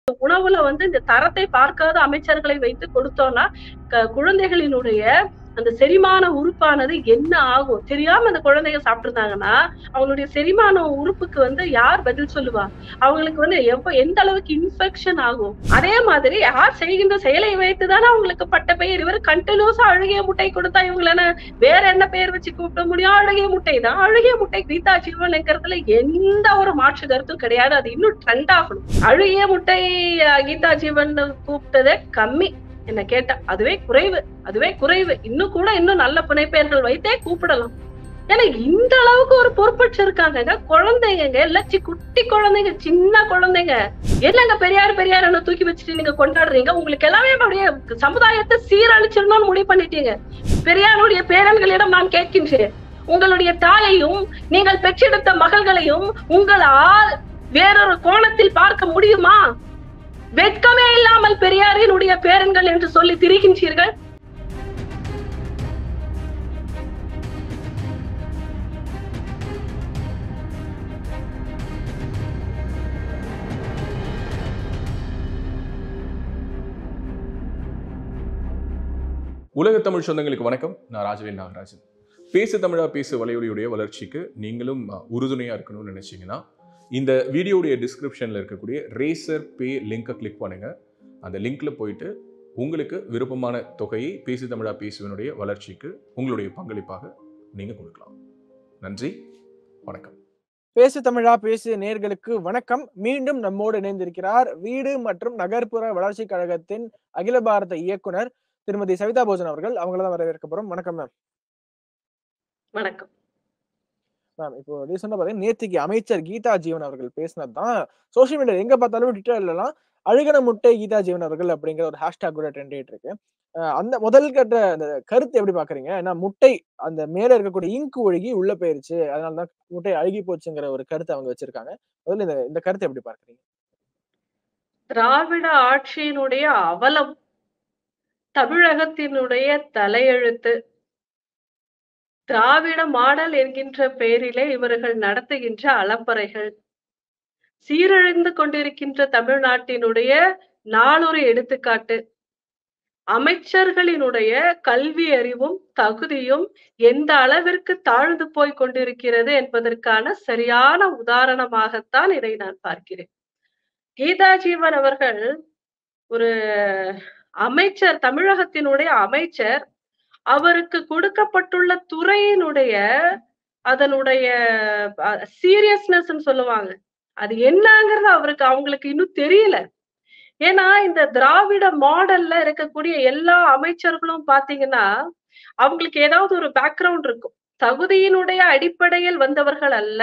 உணவுல வந்து இந்த தரத்தை பார்க்காத அமைச்சர்களை வைத்து கொடுத்தோம்னா க- குழந்தைகளினுடைய அந்த செரிமான உறுப்பானது என்ன ஆகும் தெரியாம அந்த குழந்தைங்க சாப்பிட்டிருந்தாங்கன்னா அவங்களுடைய செரிமான உறுப்புக்கு வந்து யார் பதில் சொல்லுவா அவங்களுக்கு வந்து எவ்வ எந்த அளவுக்கு இன்ஃபெக்ஷன் ஆகும் அதே மாதிரி யார் செய்கின்ற செயலை வைத்து தானே அவங்களுக்கு பட்ட பெயர் இவர் கண்டினியூஸா அழுகிய முட்டை கொடுத்தா இவங்கள என்ன வேற என்ன பெயர் வச்சு கூப்பிட முடியும் அழுகிய முட்டை தான் அழுகிய முட்டை கீதா ஜீவன்ங்கிறதுல எந்த ஒரு மாற்று கருத்தும் கிடையாது அது இன்னும் ட்ரெண்ட் ஆகணும் அழுகிய முட்டை அஹ், கீதா ஜீவன் கூப்பிட்டதே கம்மி என்ன கேட்டா அதுவே குறைவு அதுவே குறைவு இன்னும் கூட இன்னும் நல்ல புனைப்பெயர்கள் வைத்தே கூப்பிடலாம் ஏன்னா இந்த அளவுக்கு ஒரு பொறுப்பற்று இருக்காங்க குழந்தைங்க லட்சி குட்டி குழந்தைங்க சின்ன குழந்தைங்க என்னங்க பெரியார் பெரியார் தூக்கி வச்சுட்டு நீங்க கொண்டாடுறீங்க உங்களுக்கு எல்லாமே அப்படியே சமுதாயத்தை சீரழிச்சிடணும்னு முடிவு பண்ணிட்டீங்க பெரியாருடைய பேரன்களிடம் நான் கேட்கின்றேன் உங்களுடைய தாயையும் நீங்கள் பெற்றெடுத்த மகள்களையும் உங்களால் வேறொரு கோணத்தில் பார்க்க முடியுமா வெட்கமே இல்லாமல் பெரியாரினுடைய பேரன்கள் என்று சொல்லி திரிகின்றீர்கள் உலக தமிழ் சொந்தங்களுக்கு வணக்கம் நான் ராஜவேல் நாகராஜன் பேசு தமிழா பேசு வலையொலியுடைய வளர்ச்சிக்கு நீங்களும் அஹ், உறுதுணையா இருக்கணும்னு நினைச்சீங்கன்னா இந்த வீடியோடைய டிஸ்கிரிப்ஷன்ல இருக்கக்கூடிய ரேசர் பே லிங்கை கிளிக் பண்ணுங்க அந்த லிங்க்ல போயிட்டு உங்களுக்கு விருப்பமான தொகையை பேசு தமிழா பேசுவனுடைய வளர்ச்சிக்கு உங்களுடைய பங்களிப்பாக நீங்க கொடுக்கலாம் நன்றி வணக்கம் பேசு தமிழா பேசு நேர்களுக்கு வணக்கம் மீண்டும் நம்மோடு இணைந்திருக்கிறார் வீடு மற்றும் நகர்ப்புற வளர்ச்சி கழகத்தின் அகில பாரத இயக்குனர் திருமதி சவிதா போஜன் அவர்கள் அவங்கள தான் வரவேற்க போறோம் வணக்கம் மேம் வணக்கம் மேம் இப்போ ரீசெண்டா பாத்தீங்கன்னா நேத்திக்கு அமைச்சர் கீதா ஜீவன் அவர்கள் பேசினது தான் சோசியல் மீடியா எங்க பார்த்தாலும் ட்விட்டர்ல எல்லாம் அழுகன முட்டை கீதா ஜீவன் அவர்கள் அப்படிங்கிற ஒரு ஹேஷ்டாக் கூட ட்ரெண்ட் ஆயிட்டு இருக்கு அஹ் அந்த முதல் கட்ட அந்த கருத்து எப்படி பாக்குறீங்க ஏன்னா முட்டை அந்த மேல இருக்கக்கூடிய இங்கு ஒழுகி உள்ள போயிருச்சு அதனாலதான் முட்டை அழுகி போச்சுங்கிற ஒரு கருத்தை அவங்க வச்சிருக்காங்க முதல்ல இந்த இந்த கருத்தை எப்படி பார்க்கறீங்க திராவிட ஆட்சியினுடைய அவலம் தமிழகத்தினுடைய தலையெழுத்து திராவிட மாடல் என்கின்ற பெயரிலே இவர்கள் நடத்துகின்ற அலப்பறைகள் சீரழிந்து கொண்டிருக்கின்ற தமிழ்நாட்டினுடைய நாளொரு எடுத்துக்காட்டு அமைச்சர்களினுடைய கல்வி அறிவும் தகுதியும் எந்த அளவிற்கு தாழ்ந்து போய் கொண்டிருக்கிறது என்பதற்கான சரியான உதாரணமாகத்தான் இதை நான் பார்க்கிறேன் கீதா ஜீவன் அவர்கள் ஒரு அமைச்சர் தமிழகத்தினுடைய அமைச்சர் அவருக்கு கொடுக்கப்பட்டுள்ள துறையினுடைய அதனுடைய சீரியஸ்னஸ் சொல்லுவாங்க அது என்னங்கிறது அவருக்கு அவங்களுக்கு இன்னும் தெரியல ஏன்னா இந்த திராவிட மாடல்ல இருக்கக்கூடிய எல்லா அமைச்சர்களும் பாத்தீங்கன்னா அவங்களுக்கு ஏதாவது ஒரு பேக்ரவுண்ட் இருக்கும் தகுதியினுடைய அடிப்படையில் வந்தவர்கள் அல்ல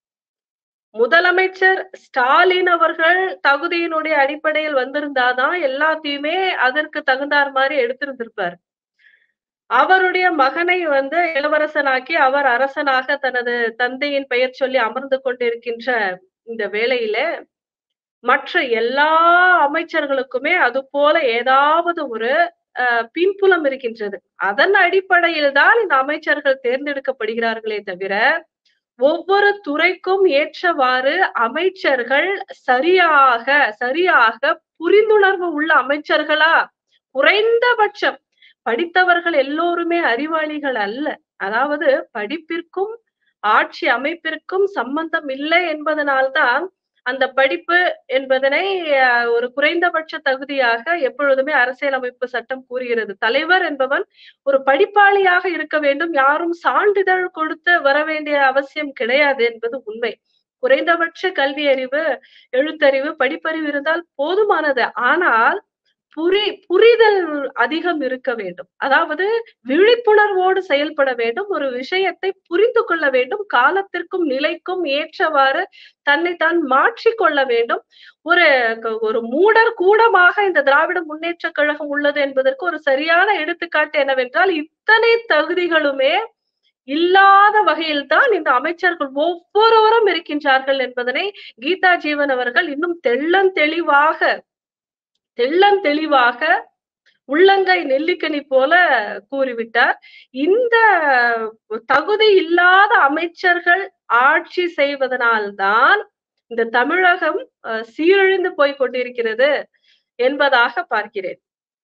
முதலமைச்சர் ஸ்டாலின் அவர்கள் தகுதியினுடைய அடிப்படையில் வந்திருந்தாதான் எல்லாத்தையுமே அதற்கு தகுந்தார் மாதிரி எடுத்திருந்திருப்பார் அவருடைய மகனை வந்து இளவரசனாக்கி அவர் அரசனாக தனது தந்தையின் பெயர் சொல்லி அமர்ந்து கொண்டிருக்கின்ற இந்த வேளையில மற்ற எல்லா அமைச்சர்களுக்குமே அது போல ஏதாவது ஒரு அஹ், பின்புலம் இருக்கின்றது அதன் அடிப்படையில் தான் இந்த அமைச்சர்கள் தேர்ந்தெடுக்கப்படுகிறார்களே தவிர ஒவ்வொரு துறைக்கும் ஏற்றவாறு அமைச்சர்கள் சரியாக சரியாக புரிந்துணர்வு உள்ள அமைச்சர்களா குறைந்தபட்சம் படித்தவர்கள் எல்லோருமே அறிவாளிகள் அல்ல அதாவது படிப்பிற்கும் ஆட்சி அமைப்பிற்கும் சம்பந்தம் இல்லை என்பதனால்தான் அந்த படிப்பு என்பதனை அஹ், ஒரு குறைந்தபட்ச தகுதியாக எப்பொழுதுமே அரசியலமைப்பு சட்டம் கூறுகிறது தலைவர் என்பவன் ஒரு படிப்பாளியாக இருக்க வேண்டும் யாரும் சான்றிதழ் கொடுத்து வர வேண்டிய அவசியம் கிடையாது என்பது உண்மை குறைந்தபட்ச கல்வி அறிவு எழுத்தறிவு படிப்பறிவு இருந்தால் போதுமானது ஆனால் புரி புரிதல் அதிகம் இருக்க வேண்டும் அதாவது விழிப்புணர்வோடு செயல்பட வேண்டும் ஒரு விஷயத்தை புரிந்து கொள்ள வேண்டும் காலத்திற்கும் நிலைக்கும் ஏற்றவாறு தன்னை தான் மாற்றிக்கொள்ள வேண்டும் ஒரு க- ஒரு மூடர் கூடமாக இந்த திராவிட முன்னேற்ற கழகம் உள்ளது என்பதற்கு ஒரு சரியான எடுத்துக்காட்டு என்னவென்றால் இத்தனை தகுதிகளுமே இல்லாத வகையில் தான் இந்த அமைச்சர்கள் ஒவ்வொருவரும் இருக்கின்றார்கள் என்பதனை கீதா ஜீவன் அவர்கள் இன்னும் தெள்ளன் தெளிவாக தெள்ளன் தெளிவாக உள்ளங்கை நெல்லிக்கனி போல கூறிவிட்டார் இந்த தகுதி இல்லாத அமைச்சர்கள் ஆட்சி செய்வதனால்தான் இந்த தமிழகம் அஹ், சீரழிந்து போய் கொண்டிருக்கிறது என்பதாக பார்க்கிறேன்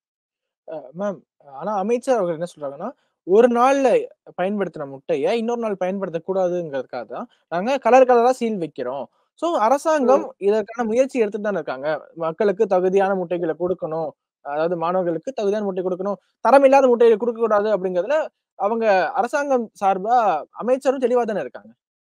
மேம் ஆனா அமைச்சர் அவர்கள் என்ன சொல்றாங்கன்னா ஒரு நாள்ல பயன்படுத்தின முட்டைய இன்னொரு நாள் பயன்படுத்த கூடாதுங்கிறதுக்காக தான் நாங்க கலர் கலரா சீல் வைக்கிறோம் சோ அரசாங்கம் இதற்கான முயற்சி எடுத்துட்டு தான் இருக்காங்க மக்களுக்கு தகுதியான முட்டைகளை கொடுக்கணும் அதாவது மாணவர்களுக்கு தகுதியான முட்டை கொடுக்கணும் தரம் இல்லாத முட்டைகளை கொடுக்க கூடாது அப்படிங்கறதுல அவங்க அரசாங்கம் சார்பா அமைச்சரும் தெளிவா தானே இருக்காங்க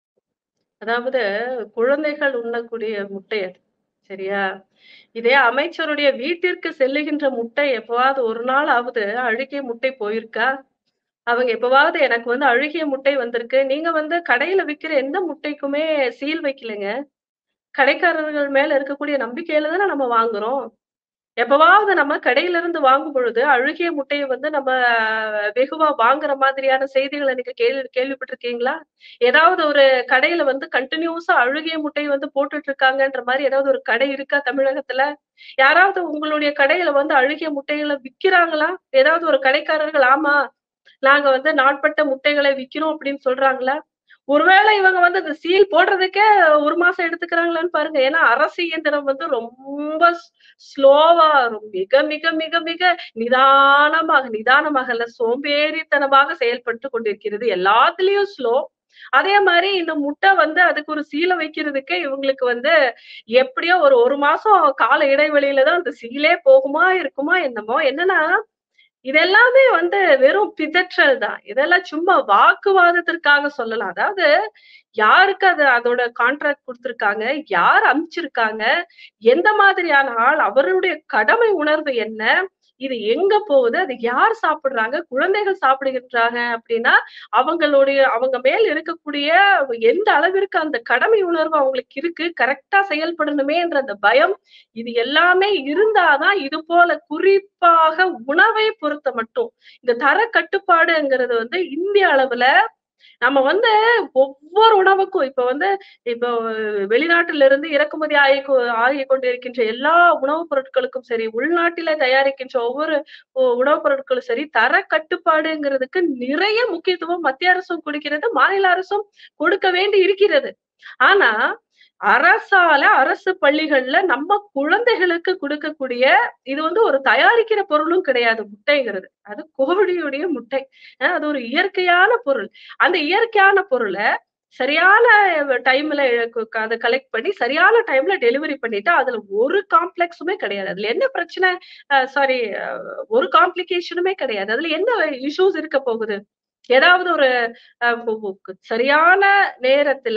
அதாவது குழந்தைகள் உண்ணக்கூடிய முட்டை அது சரியா இதே அமைச்சருடைய வீட்டிற்கு செல்லுகின்ற முட்டை எப்பவாவது ஒரு நாள் ஆவது அழுகிய முட்டை போயிருக்கா அவங்க எப்பவாவது எனக்கு வந்து அழுகிய முட்டை வந்திருக்கு நீங்க வந்து கடையில விக்கிற எந்த முட்டைக்குமே சீல் வைக்கலைங்க கடைக்காரர்கள் மேல இருக்கக்கூடிய நம்பிக்கையில தானே நம்ம வாங்குறோம் எப்பவாவது நம்ம கடையில இருந்து வாங்கும் பொழுது அழுகிய முட்டையை வந்து நம்ம அஹ், வெகுவா வாங்குற மாதிரியான செய்திகளை நீங்க கேள்வி கேள்விப்பட்டிருக்கீங்களா ஏதாவது ஒரு கடையில வந்து கண்டினியூஸா அழுகிய முட்டை வந்து போட்டுட்டு இருக்காங்கன்ற மாதிரி ஏதாவது ஒரு கடை இருக்கா தமிழகத்துல யாராவது உங்களுடைய கடையில வந்து அழுகிய முட்டைகளை விக்கிறாங்களா ஏதாவது ஒரு கடைக்காரர்கள் ஆமா நாங்க வந்து நாட்பட்ட முட்டைகளை விக்கிறோம் அப்படின்னு சொல்றாங்களா ஒருவேளை இவங்க வந்து இந்த சீல் போடுறதுக்கே ஒரு மாசம் எடுத்துக்கிறாங்களான்னு பாருங்க ஏன்னா அரசு இயந்திரம் வந்து ரொம்ப ஸ்லோவா மிக மிக மிக மிக நிதானமாக நிதானமாக இல்ல சோம்பேறித்தனமாக செயல்பட்டு கொண்டிருக்கிறது எல்லாத்துலயும் ஸ்லோ அதே மாதிரி இந்த முட்டை வந்து அதுக்கு ஒரு சீலை வைக்கிறதுக்கு இவங்களுக்கு வந்து எப்படியோ ஒரு ஒரு மாசம் கால இடைவெளியில தான் அந்த சீலே போகுமா இருக்குமா என்னமோ என்னன்னா இதெல்லாமே வந்து வெறும் பிதற்றல் தான் இதெல்லாம் சும்மா வாக்குவாதத்திற்காக சொல்லலாம் அதாவது யாருக்கு அது அதோட கான்ட்ராக்ட் கொடுத்திருக்காங்க யார் அனுப்பிச்சிருக்காங்க எந்த மாதிரியான ஆள் அவருடைய கடமை உணர்வு என்ன இது எங்க போகுது அது யார் சாப்பிடுறாங்க குழந்தைகள் சாப்பிடுகின்றாங்க அப்படின்னா அவங்களுடைய அவங்க மேல் இருக்கக்கூடிய எந்த அளவிற்கு அந்த கடமை உணர்வு அவங்களுக்கு இருக்கு கரெக்டா செயல்படணுமே என்ற அந்த பயம் இது எல்லாமே இருந்தாதான் இது போல குறிப்பாக உணவை பொறுத்த மட்டும் இந்த தர கட்டுப்பாடுங்கிறது வந்து இந்திய அளவுல நம்ம வந்து ஒவ்வொரு உணவுக்கும் இப்ப வந்து இப்போ வெளிநாட்டில இருந்து இறக்குமதி ஆகி கொ- ஆகி கொண்டிருக்கின்ற எல்லா உணவுப் பொருட்களுக்கும் சரி உள்நாட்டில தயாரிக்கின்ற ஒவ்வொரு உ- உணவுப் பொருட்களும் சரி தர கட்டுப்பாடுங்கிறதுக்கு நிறைய முக்கியத்துவம் மத்திய அரசும் கொடுக்கிறது மாநில அரசும் கொடுக்க வேண்டி இருக்கிறது ஆனா அரசால அரசு பள்ளிகள்ல நம்ம குழந்தைகளுக்கு கொடுக்கக்கூடிய இது வந்து ஒரு தயாரிக்கிற பொருளும் கிடையாது முட்டைங்கிறது அது கோழியுடைய முட்டை அஹ் அது ஒரு இயற்கையான பொருள் அந்த இயற்கையான பொருளை சரியான டைம்ல அதை கலெக்ட் பண்ணி சரியான டைம்ல டெலிவரி பண்ணிட்டு அதுல ஒரு காம்ப்ளெக்ஸுமே கிடையாது அதுல என்ன பிரச்சனை சாரி ஒரு காம்ப்ளிகேஷனுமே கிடையாது அதுல என்ன இஷ்யூஸ் இருக்க போகுது ஏதாவது ஒரு அஹ், பு- பு- சரியான நேரத்துல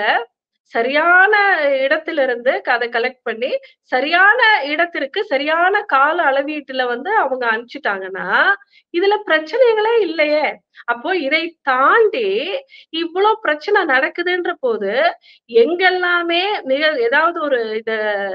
சரியான இடத்துல இருந்து அதை கலெக்ட் பண்ணி சரியான இடத்திற்கு சரியான கால அளவீட்டுல வந்து அவங்க அனுப்பிச்சிட்டாங்கன்னா இதுல பிரச்சனைகளே இல்லையே அப்போ இதை தாண்டி இவ்வளவு பிரச்சனை நடக்குதுன்ற போது எங்கெல்லாமே நிக- ஏதாவது ஒரு இத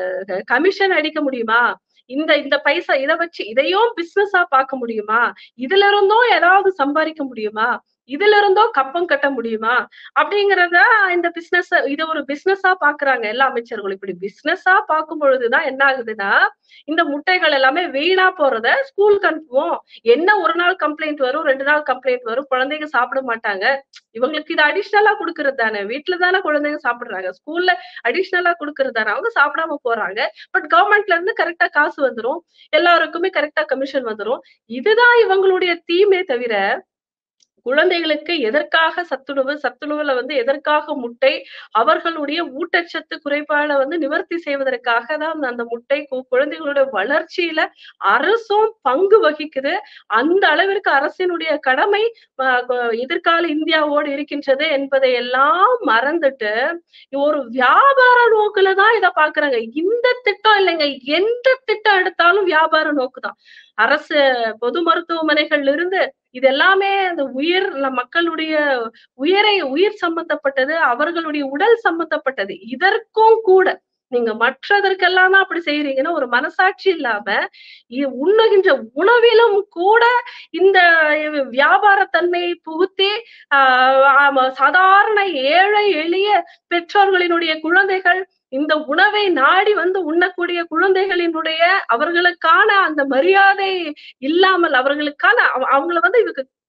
கமிஷன் அடிக்க முடியுமா இந்த இந்த பைசா இத வச்சு இதையும் பிசினஸா பார்க்க முடியுமா இதுல இருந்தும் ஏதாவது சம்பாதிக்க முடியுமா இதுல இருந்தோ கப்பம் கட்ட முடியுமா அப்படிங்கறத இந்த பிசினஸ் இத ஒரு பிசினஸா பாக்குறாங்க எல்லா அமைச்சர்களும் இப்படி பிசினஸா பார்க்கும் பொழுதுதான் என்ன ஆகுதுன்னா இந்த முட்டைகள் எல்லாமே வீணா போறத ஸ்கூலுக்கு அனுப்புவோம் என்ன ஒரு நாள் கம்ப்ளைண்ட் வரும் ரெண்டு நாள் கம்ப்ளைண்ட் வரும் குழந்தைங்க சாப்பிட மாட்டாங்க இவங்களுக்கு இது அடிஷ்னலா கொடுக்கறது தானே வீட்டுல தானே குழந்தைங்க சாப்பிடுறாங்க ஸ்கூல்ல அடிஷ்னலா கொடுக்கறது தானே அவங்க சாப்பிடாம போறாங்க பட் கவர்மெண்ட்ல இருந்து கரெக்டா காசு வந்துரும் எல்லாருக்குமே கரெக்டா கமிஷன் வந்துரும் இதுதான் இவங்களுடைய தீமே தவிர குழந்தைகளுக்கு எதற்காக சத்துணவு சத்துணவுல வந்து எதற்காக முட்டை அவர்களுடைய ஊட்டச்சத்து குறைபாடை வந்து நிவர்த்தி செய்வதற்காக தான் அந்த முட்டை கு- குழந்தைகளுடைய வளர்ச்சியில அரசும் பங்கு வகிக்குது அந்த அளவிற்கு அரசினுடைய கடமை அஹ், கு- எதிர்கால இந்தியாவோடு இருக்கின்றது என்பதை எல்லாம் மறந்துட்டு ஒரு வியாபார நோக்குல தான் இத பாக்குறாங்க இந்த திட்டம் இல்லைங்க எந்த திட்டம் எடுத்தாலும் வியாபார நோக்கு தான் அரசு பொது மருத்துவமனைகள்ல இருந்து இது எல்லாமே அந்த உயிர் நம் மக்களுடைய உயிரை உயிர் சம்பந்தப்பட்டது அவர்களுடைய உடல் சம்பந்தப்பட்டது இதற்கும் கூட நீங்க மற்றதற்கெல்லாம் தான் அப்படி செய்யறீங்கன்னா ஒரு மனசாட்சி இல்லாம இ- உண்ணுகின்ற உணவிலும் கூட இந்த வியாபாரத்தன்மையை புகுத்தி ஆஹ் ஆமா, சாதாரண ஏழை எளிய பெற்றோர்களினுடைய குழந்தைகள் இந்த உணவை நாடி வந்து உண்ணக்கூடிய குழந்தைகளினுடைய அவர்களுக்கான அந்த மரியாதை இல்லாமல் அவர்களுக்கான அவ- அவங்கள வந்து இதுக்கு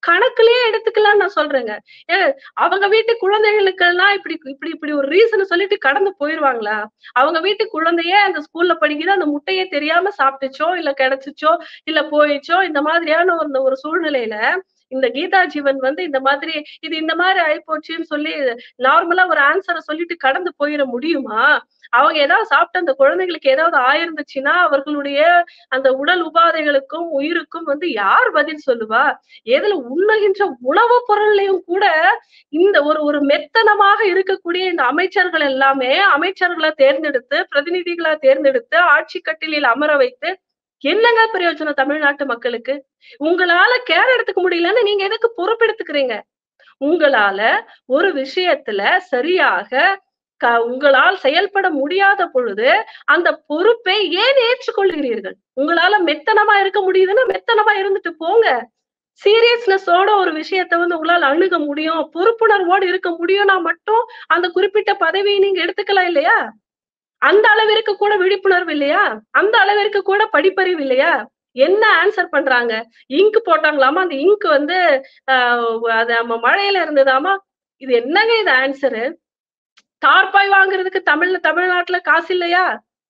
கணக்குலயே எடுத்துக்கலாம் நான் சொல்றேங்க ஏ, அவங்க வீட்டு குழந்தைகளுக்கெல்லாம் இப்படி இப்படி இப்படி ஒரு ரீசன் சொல்லிட்டு கடந்து போயிருவாங்களா அவங்க வீட்டு குழந்தைய அந்த ஸ்கூல்ல படிக்குது அந்த முட்டையே தெரியாம சாப்பிட்டுச்சோ இல்ல கிடைச்சுச்சோ இல்ல போயிச்சோ இந்த மாதிரியான ஒரு ஒரு சூழ்நிலையில இந்த கீதா ஜீவன் வந்து இந்த மாதிரி இது இந்த மாதிரி ஆயிப்போச்சுன்னு சொல்லி நார்மலா ஒரு ஆன்சரை சொல்லிட்டு கடந்து போயிட முடியுமா அவங்க ஏதாவது சாப்பிட்ட அந்த குழந்தைகளுக்கு ஏதாவது ஆயிருந்துச்சுன்னா அவர்களுடைய அந்த உடல் உபாதைகளுக்கும் உயிருக்கும் வந்து யார் பதில் சொல்லுவா எதுல உண்ணுகின்ற உணவுப் பொருள்லையும் கூட இந்த ஒரு ஒரு மெத்தனமாக இருக்கக்கூடிய இந்த அமைச்சர்கள் எல்லாமே அமைச்சர்களை தேர்ந்தெடுத்து பிரதிநிதிகளா தேர்ந்தெடுத்து ஆட்சி கட்டிலில் அமர வைத்து என்னங்க பிரயோஜனம் தமிழ்நாட்டு மக்களுக்கு உங்களால கேர் எடுத்துக்க முடியலன்னு நீங்க எதுக்கு பொறுப்பெடுத்துக்கிறீங்க உங்களால ஒரு விஷயத்துல சரியாக க- உங்களால் செயல்பட முடியாத பொழுது அந்த பொறுப்பை ஏன் ஏற்றுக்கொள்கிறீர்கள் உங்களால மெத்தனமா இருக்க முடியுதுன்னா மெத்தனமா இருந்துட்டு போங்க சீரியஸ்னஸோட ஒரு விஷயத்த வந்து உங்களால அணுக முடியும் பொறுப்புணர்வோடு இருக்க முடியும்னா மட்டும் அந்த குறிப்பிட்ட பதவியை நீங்க எடுத்துக்கலாம் இல்லையா அந்த அளவிற்கு கூட விழிப்புணர்வு இல்லையா அந்த அளவிற்கு கூட படிப்பறிவு இல்லையா என்ன ஆன்சர் பண்றாங்க இங்க் போட்டாங்களாமா அந்த இங்க் வந்து ஆஹ் அது நம்ம மழையில இருந்ததாமா இது என்னங்க இது ஆன்சரு தார்பாய் வாங்குறதுக்கு தமிழ்ல தமிழ்நாட்டுல காசு இல்லையா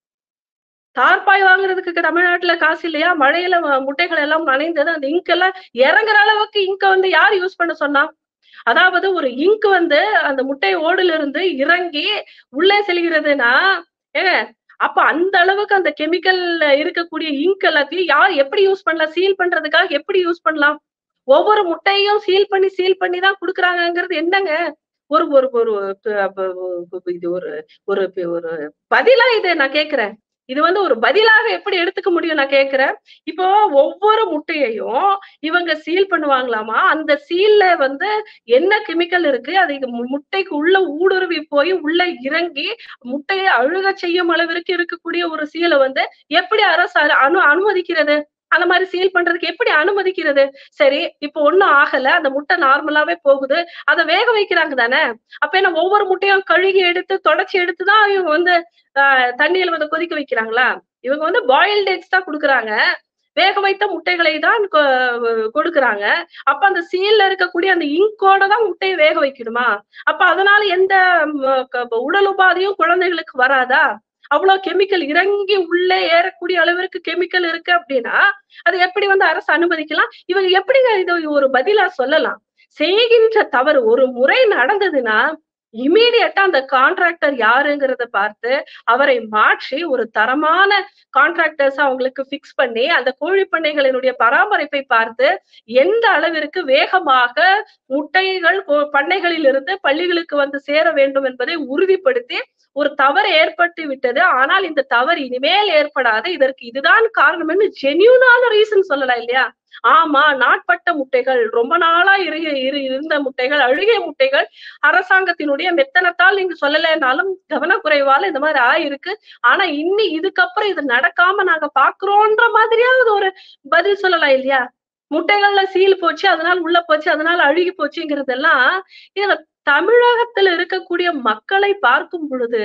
தார்பாய் வாங்குறதுக்கு தமிழ்நாட்டுல காசு இல்லையா மழையில வ- முட்டைகள் எல்லாம் நனைந்தது அந்த இங்க் எல்லாம் இறங்குற அளவுக்கு இங்க வந்து யார் யூஸ் பண்ண சொன்னா அதாவது ஒரு இங்க் வந்து அந்த முட்டை ஓடுல இருந்து இறங்கி உள்ளே செல்கிறதுனா ஏங்க அப்ப அந்த அளவுக்கு அந்த கெமிக்கல் இருக்கக்கூடிய இங்க் எல்லாத்தையும் யார் எப்படி யூஸ் பண்ணலாம் சீல் பண்றதுக்காக எப்படி யூஸ் பண்ணலாம் ஒவ்வொரு முட்டையும் சீல் பண்ணி சீல் பண்ணி தான் குடுக்குறாங்கங்கிறது என்னங்க ஒரு ஒரு ஒரு ப- ப- இது ஒரு ஒரு ஒரு பதிலா இது நான் கேக்குறேன் இது வந்து ஒரு பதிலாக எப்படி எடுத்துக்க முடியும் நான் கேக்குறேன் இப்போ ஒவ்வொரு முட்டையையும் இவங்க சீல் பண்ணுவாங்களாமா அந்த சீல்ல வந்து என்ன கெமிக்கல் இருக்கு அது இது மு- முட்டைக்கு உள்ள ஊடுருவி போய் உள்ள இறங்கி முட்டையை அழுக செய்யும் அளவிற்கு இருக்கக்கூடிய ஒரு சீலை வந்து எப்படி அரசு அனு- அனு அனுமதிக்கிறது அந்த மாதிரி சீல் பண்றதுக்கு எப்படி அனுமதிக்கிறது சரி இப்போ ஒண்ணும் ஆகல அந்த முட்டை நார்மலாவே போகுது அதை வேக வைக்கிறாங்க தானே அப்ப என்ன ஒவ்வொரு முட்டையும் கழுகி எடுத்து தொடச்சி எடுத்துதான் இவங்க வந்து ஆஹ் தண்ணியில வந்து கொதிக்க வைக்கிறாங்களா இவங்க வந்து பாயில்டு எக்ஸ் தான் கொடுக்குறாங்க வேக வைத்த முட்டைகளை தான் கொ- கொடுக்குறாங்க அப்ப அந்த சீல்ல இருக்கக்கூடிய அந்த இங்கோட தான் முட்டையை வேக வைக்கணுமா அப்ப அதனால எந்த ம், க- உடல் உபாதையும் குழந்தைகளுக்கு வராதா அவ்வளவு கெமிக்கல் இறங்கி உள்ளே ஏறக்கூடிய அளவிற்கு கெமிக்கல் இருக்கு அப்படின்னா அது எப்படி வந்து அரசு அனுமதிக்கலாம் இவங்க எப்படிங்க இதை ஒரு பதிலா சொல்லலாம் செய்கின்ற தவறு ஒரு முறை நடந்ததுன்னா இமீடியட்டா அந்த கான்ட்ராக்டர் யாருங்கிறத பார்த்து அவரை மாற்றி ஒரு தரமான கான்ட்ராக்டர்ஸ் அவங்களுக்கு பிக்ஸ் பண்ணி அந்த கோழி பண்ணைகளினுடைய பராமரிப்பை பார்த்து எந்த அளவிற்கு வேகமாக முட்டைகள் கோ- பண்ணைகளில் இருந்து பள்ளிகளுக்கு வந்து சேர வேண்டும் என்பதை உறுதிப்படுத்தி ஒரு தவறு ஏற்பட்டு விட்டது ஆனால் இந்த தவறு இனிமேல் ஏற்படாது இதற்கு இதுதான் காரணம்னு ஜென்யூனான ரீசன் சொல்லலாம் இல்லையா ஆமா நாட்பட்ட முட்டைகள் ரொம்ப நாளா இரு இரு- இருந்த முட்டைகள் அழுகிய முட்டைகள் அரசாங்கத்தினுடைய மெத்தனத்தால் நீங்க சொல்லலைன்னாலும் கவனக்குறைவால இந்த மாதிரி ஆயிருக்கு ஆனா இன்னி இதுக்கப்புறம் இது நடக்காம நாங்க பாக்குறோன்ற மாதிரியாவது ஒரு பதில் சொல்லலாம் இல்லையா முட்டைகள்ல சீல் போச்சு அதனால உள்ள போச்சு அதனால அழுகி போச்சுங்கிறதெல்லாம் இதுல தமிழகத்துல இருக்கக்கூடிய மக்களை பார்க்கும் பொழுது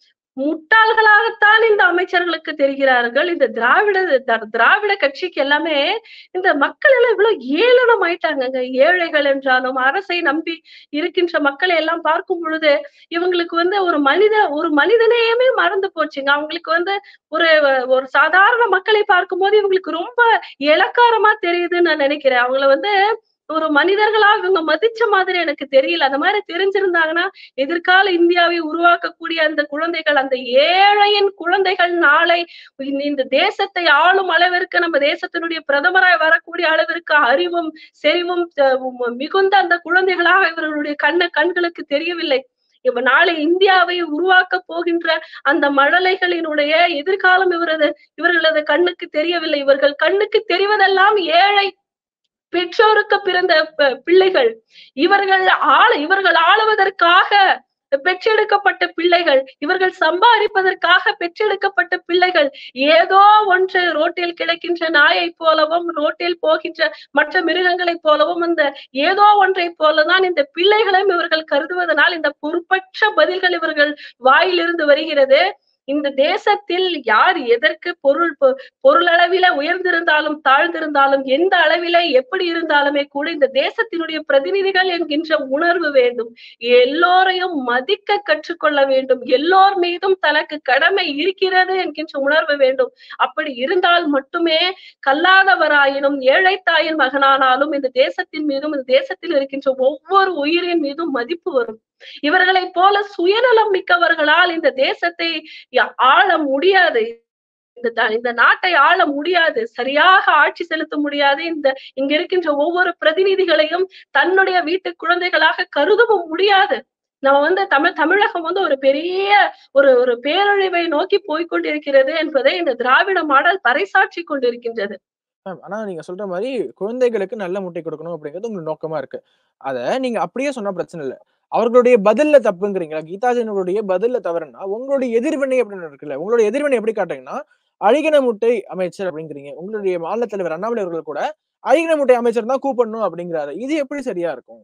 முட்டாள்களாகத்தான் இந்த அமைச்சர்களுக்கு தெரிகிறார்கள் இந்த திராவிட த- திராவிட கட்சிக்கு எல்லாமே இந்த மக்கள் எல்லாம் இவ்வளவு ஏளனம் ஆயிட்டாங்கங்க ஏழைகள் என்றாலும் அரசை நம்பி இருக்கின்ற மக்களை எல்லாம் பார்க்கும் பொழுது இவங்களுக்கு வந்து ஒரு மனித ஒரு மனிதநேயமே மறந்து போச்சுங்க அவங்களுக்கு வந்து ஒரு ஒரு சாதாரண மக்களை பார்க்கும்போது இவங்களுக்கு ரொம்ப இளக்காரமா தெரியுதுன்னு நான் நினைக்கிறேன் அவங்கள வந்து ஒரு மனிதர்களா இவங்க மதிச்ச மாதிரி எனக்கு தெரியல அந்த மாதிரி தெரிஞ்சிருந்தாங்கன்னா எதிர்கால இந்தியாவை உருவாக்கக்கூடிய அந்த குழந்தைகள் அந்த ஏழையின் குழந்தைகள் நாளை இந்த- இந்த தேசத்தை ஆளும் அளவிற்கு நம்ம தேசத்தினுடைய பிரதமராய் வரக்கூடிய அளவிற்கு அறிவும் செறிவும் அஹ், மிகுந்த அந்த குழந்தைகளாக இவர்களுடைய கண்ண கண்களுக்கு தெரியவில்லை இப்ப நாளை இந்தியாவை உருவாக்க போகின்ற அந்த மழலைகளினுடைய எதிர்காலம் இவரது இவர்களது கண்ணுக்கு தெரியவில்லை இவர்கள் கண்ணுக்கு தெரிவதெல்லாம் ஏழை பெற்றோருக்கு பிறந்த ப- பிள்ளைகள் இவர்கள் ஆள இவர்கள் ஆளுவதற்காக பெற்றெடுக்கப்பட்ட பிள்ளைகள் இவர்கள் சம்பாதிப்பதற்காக பெற்றெடுக்கப்பட்ட பிள்ளைகள் ஏதோ ஒன்று ரோட்டில் கிடைக்கின்ற நாயை போலவும் ரோட்டில் போகின்ற மற்ற மிருகங்களைப் போலவும் அந்த ஏதோ ஒன்றை போலதான் இந்த பிள்ளைகளையும் இவர்கள் கருதுவதனால் இந்த பொறுப்பற்ற பதில்கள் இவர்கள் வாயிலிருந்து வருகிறது இந்த தேசத்தில் யார் எதற்கு பொருள் பொ- பொருளளவில உயர்ந்திருந்தாலும் தாழ்ந்திருந்தாலும் எந்த அளவில எப்படி இருந்தாலுமே கூட இந்த தேசத்தினுடைய பிரதிநிதிகள் என்கின்ற உணர்வு வேண்டும் எல்லோரையும் மதிக்க கற்றுக்கொள்ள வேண்டும் எல்லோர் மீதும் தனக்கு கடமை இருக்கிறது என்கின்ற உணர்வு வேண்டும் அப்படி இருந்தால் மட்டுமே கல்லாதவராயினும் ஏழை தாயின் மகனானாலும் இந்த தேசத்தின் மீதும் இந்த தேசத்தில் இருக்கின்ற ஒவ்வொரு உயிரின் மீதும் மதிப்பு வரும் இவர்களைப் போல சுயநலம் மிக்கவர்களால் இந்த தேசத்தை ய- ஆள முடியாது இந்த த- இந்த நாட்டை ஆள முடியாது சரியாக ஆட்சி செலுத்த முடியாது இந்த இங்க இருக்கின்ற ஒவ்வொரு பிரதிநிதிகளையும் தன்னுடைய வீட்டு குழந்தைகளாக கருதவும் முடியாது நம்ம வந்து தமிழ் தமிழகம் வந்து ஒரு பெரிய ஒரு ஒரு பேரழிவை நோக்கி போய்க்கொண்டிருக்கிறது என்பதை இந்த திராவிட மாடல் பறைசாற்றி கொண்டிருக்கின்றது மேம் ஆனா நீங்க சொல்ற மாதிரி குழந்தைகளுக்கு நல்ல முட்டை கொடுக்கணும் அப்படிங்கிறது உங்களுக்கு நோக்கமா இருக்கு அத நீங்க அப்படியே சொன்னா பிரச்சனை இல்ல அவர்களுடைய பதில்ல தப்புங்கிறீங்களா கீதாஜனுடைய பதில்ல தவறுனா உங்களுடைய எதிர்வினை அப்படின்னு இருக்குல்ல உங்களுடைய எதிர்வினை எப்படி காட்டுறீங்கன்னா அழிகன முட்டை அமைச்சர் அப்படிங்கிறீங்க உங்களுடைய மாநில தலைவர் அண்ணாமலை அவர்கள் கூட அழிகன முட்டை அமைச்சர் தான் கூப்பிடணும் அப்படிங்கிறாரு இது எப்படி சரியா இருக்கும்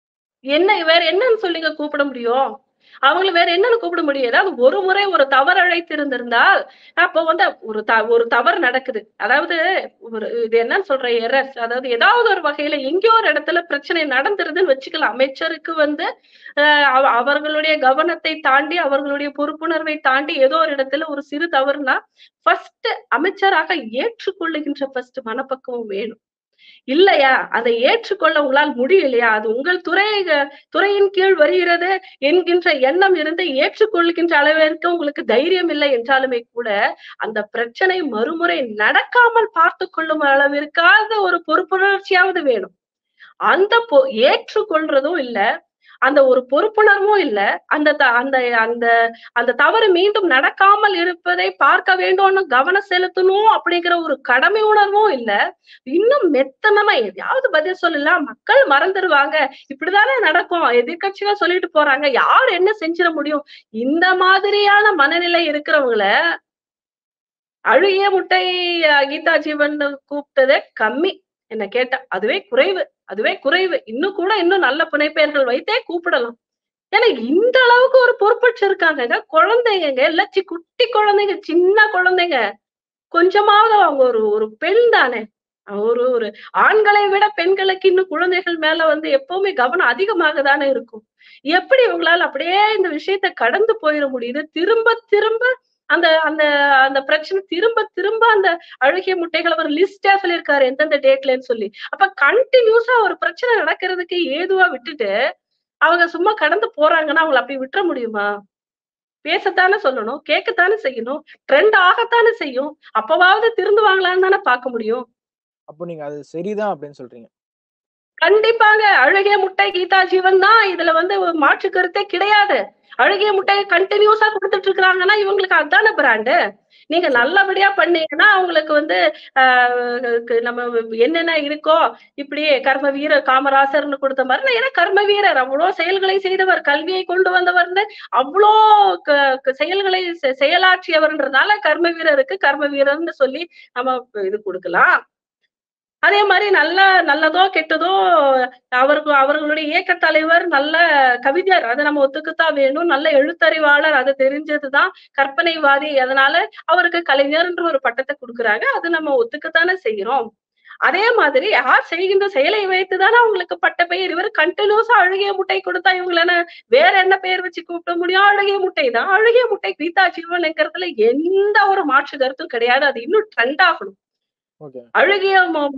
என்ன வேற என்னன்னு சொல்லிங்க கூப்பிட முடியும் அவங்கள வேற என்னன்னு கூப்பிட முடியும் ஏதாவது ஒரு முறை ஒரு தவறு அழைத்திருந்திருந்தால் அப்போ வந்து ஒரு த ஒரு தவறு நடக்குது அதாவது ஒரு இது என்னன்னு சொல்ற எரர் அதாவது ஏதாவது ஒரு வகையில எங்கேயோ ஒரு இடத்துல பிரச்சனை நடந்துருதுன்னு வச்சுக்கலாம் அமைச்சருக்கு வந்து அஹ் அவ- அவர்களுடைய கவனத்தை தாண்டி அவர்களுடைய பொறுப்புணர்வை தாண்டி ஏதோ ஒரு இடத்துல ஒரு சிறு தவறுனா ஃபர்ஸ்ட் அமைச்சராக ஏற்றுக்கொள்ளுகின்ற ஃபர்ஸ்ட் மனப்பக்குவம் வேணும் இல்லையா அதை ஏற்றுக்கொள்ள உங்களால் முடியலையா அது உங்கள் துறை துறையின் கீழ் வருகிறது என்கின்ற எண்ணம் இருந்து ஏற்றுக்கொள்கின்ற அளவிற்கு உங்களுக்கு தைரியம் இல்லை என்றாலுமே கூட அந்த பிரச்சனை மறுமுறை நடக்காமல் பார்த்து கொள்ளும் அளவிற்காக ஒரு பொறுப்புணர்ச்சியாவது வேணும் அந்த பொ ஏற்றுக்கொள்றதும் இல்ல அந்த ஒரு பொறுப்புணர்வும் இல்ல அந்த த- அந்த அந்த அந்த தவறு மீண்டும் நடக்காமல் இருப்பதை பார்க்க வேண்டும்னு கவனம் செலுத்தணும் அப்படிங்கிற ஒரு கடமை உணர்வும் இல்ல இன்னும் மெத்தனமா எதையாவது பதில் சொல்லலாம் மக்கள் மறந்துடுவாங்க இப்படிதானே நடக்கும் எதிர்க்கட்சிகள் சொல்லிட்டு போறாங்க யார் என்ன செஞ்சிட முடியும் இந்த மாதிரியான மனநிலை இருக்கிறவங்கள அழுகிய முட்டை அஹ், கீதா ஜீவன் கூப்பிட்டதே கம்மி என்ன கேட்டா அதுவே குறைவு அதுவே குறைவு இன்னும் கூட இன்னும் நல்ல புனைப்பெயர்கள் வைத்தே கூப்பிடலாம் ஏன்னா இந்த அளவுக்கு ஒரு பொறுப்பற்று இருக்காங்க குழந்தைங்க எல்லாம் சி- குட்டி குழந்தைங்க சின்ன குழந்தைங்க கொஞ்சமாவது அவங்க ஒரு ஒரு பெண் தானே ஒரு ஒரு ஆண்களை விட பெண்களுக்கு இன்னும் குழந்தைகள் மேல வந்து எப்பவுமே கவனம் அதிகமாக தானே இருக்கும் எப்படி இவங்களால அப்படியே இந்த விஷயத்த கடந்து போயிட முடியுது திரும்ப திரும்ப அந்த அந்த அந்த பிரச்சனை திரும்ப திரும்ப அந்த அழுகிய முட்டைகள் அவர் லிஸ்டா சொல்லியிருக்காரு எந்தெந்த டேட்லன்னு சொல்லி அப்ப கண்டினியூஸா ஒரு பிரச்சனை நடக்கிறதுக்கு ஏதுவா விட்டுட்டு அவங்க சும்மா கடந்து போறாங்கன்னா அவங்களை அப்படி விட்டுற முடியுமா பேசத்தானே சொல்லணும் கேட்கத்தானே செய்யணும் ட்ரெண்ட் ஆகத்தானே செய்யும் அப்பவாவது திருந்துவாங்களான்னு தானே பார்க்க முடியும் அப்போ நீங்க அது சரிதான் அப்படின்னு சொல்றீங்க கண்டிப்பாங்க அழுகிய முட்டை கீதா ஜீவன் தான் இதுல வந்து ஒரு மாற்று கருத்தே கிடையாது அழுகிய முட்டையை கண்டினியூஸா கொடுத்துட்டு இருக்காங்கன்னா இவங்களுக்கு அதான பிராண்டு நீங்க நல்லபடியா பண்ணீங்கன்னா அவங்களுக்கு வந்து ஆஹ் கு- நம்ம என்னென்ன இருக்கோ இப்படியே கர்ம வீரர் காமராசர்னு கொடுத்த மாதிரி நான் ஏன்னா கர்ம வீரர் அவ்வளோ செயல்களை செய்தவர் கல்வியை கொண்டு வந்தவர்னு அவ்வளோ க- க- செயல்களை செ- செயலாற்றியவர்ன்றதால கர்ம வீரருக்கு கர்ம வீரர்னு சொல்லி நம்ம இது கொடுக்கலாம் அதே மாதிரி நல்ல நல்லதோ கெட்டதோ அவருக்கு அவர்களுடைய இயக்க தலைவர் நல்ல கவிஞர் அதை நம்ம ஒத்துக்கத்தான் வேணும் நல்ல எழுத்தறிவாளர் அது தெரிஞ்சதுதான் கற்பனைவாதி அதனால அவருக்கு கலைஞர்ன்ற ஒரு பட்டத்தை கொடுக்குறாங்க அது நம்ம ஒத்துக்கத்தானே செய்யறோம் அதே மாதிரி யார் செய்கின்ற செயலை வைத்துதானே அவங்களுக்கு பட்ட பெயர் இவர் கண்டினியூஸா அழுகிய முட்டை கொடுத்தா இவங்கள என்ன வேற என்ன பெயர் வச்சு கூப்பிட முடியும் அழுகிய முட்டை தான் அழுகிய முட்டை கீதா ஜீவன்ங்கிறதுல எந்த ஒரு மாற்று கருத்தும் கிடையாது அது இன்னும் ட்ரெண்ட் ஆகணும் ஓகே அழுகிய மு-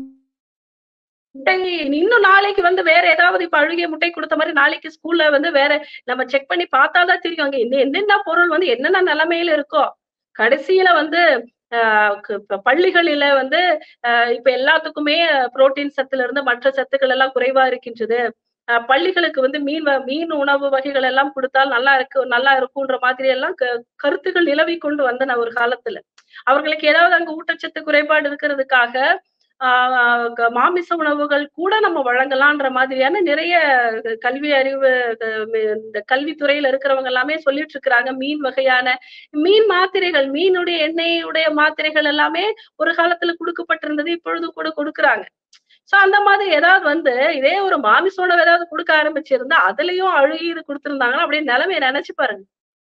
முட்டை இன்னும் நாளைக்கு வந்து வேற ஏதாவது இப்ப அழுகிய முட்டை கொடுத்த மாதிரி நாளைக்கு ஸ்கூல்ல வந்து வேற நம்ம செக் பண்ணி பார்த்தாதான் தெரியும் அங்க என்ன என்னென்ன பொருள் வந்து என்னென்ன நிலைமையில இருக்கோ கடைசியில வந்து ஆஹ் கு- இப்ப பள்ளிகளில வந்து ஆஹ் இப்ப எல்லாத்துக்குமே புரோட்டீன் சத்துல இருந்து மற்ற சத்துக்கள் எல்லாம் குறைவா இருக்கின்றது ஆஹ் பள்ளிகளுக்கு வந்து மீன் வ- மீன் உணவு வகைகள் எல்லாம் கொடுத்தால் நல்லா இருக்கு நல்லா இருக்கும்ன்ற மாதிரி எல்லாம் க- கருத்துக்கள் நிலவி கொண்டு வந்தன ஒரு காலத்துல அவர்களுக்கு ஏதாவது அங்க ஊட்டச்சத்து குறைபாடு இருக்கிறதுக்காக ஆஹ் க- மாமிச உணவுகள் கூட நம்ம வழங்கலான்ற மாதிரியான நிறைய கல்வி அறிவு அஹ் மி- இந்த கல்வித்துறையில இருக்கிறவங்க எல்லாமே சொல்லிட்டு இருக்கிறாங்க மீன் வகையான மீன் மாத்திரைகள் மீனுடைய எண்ணெயுடைய மாத்திரைகள் எல்லாமே ஒரு காலத்துல கொடுக்கப்பட்டிருந்தது இப்பொழுதும் கூட கொடுக்குறாங்க சோ அந்த மாதிரி ஏதாவது வந்து இதே ஒரு மாமிச உணவு ஏதாவது கொடுக்க ஆரம்பிச்சிருந்தா அதுலயும் அழுகி இது கொடுத்திருந்தாங்கன்னா அப்படியே நிலைமையை நினைச்சு பாருங்க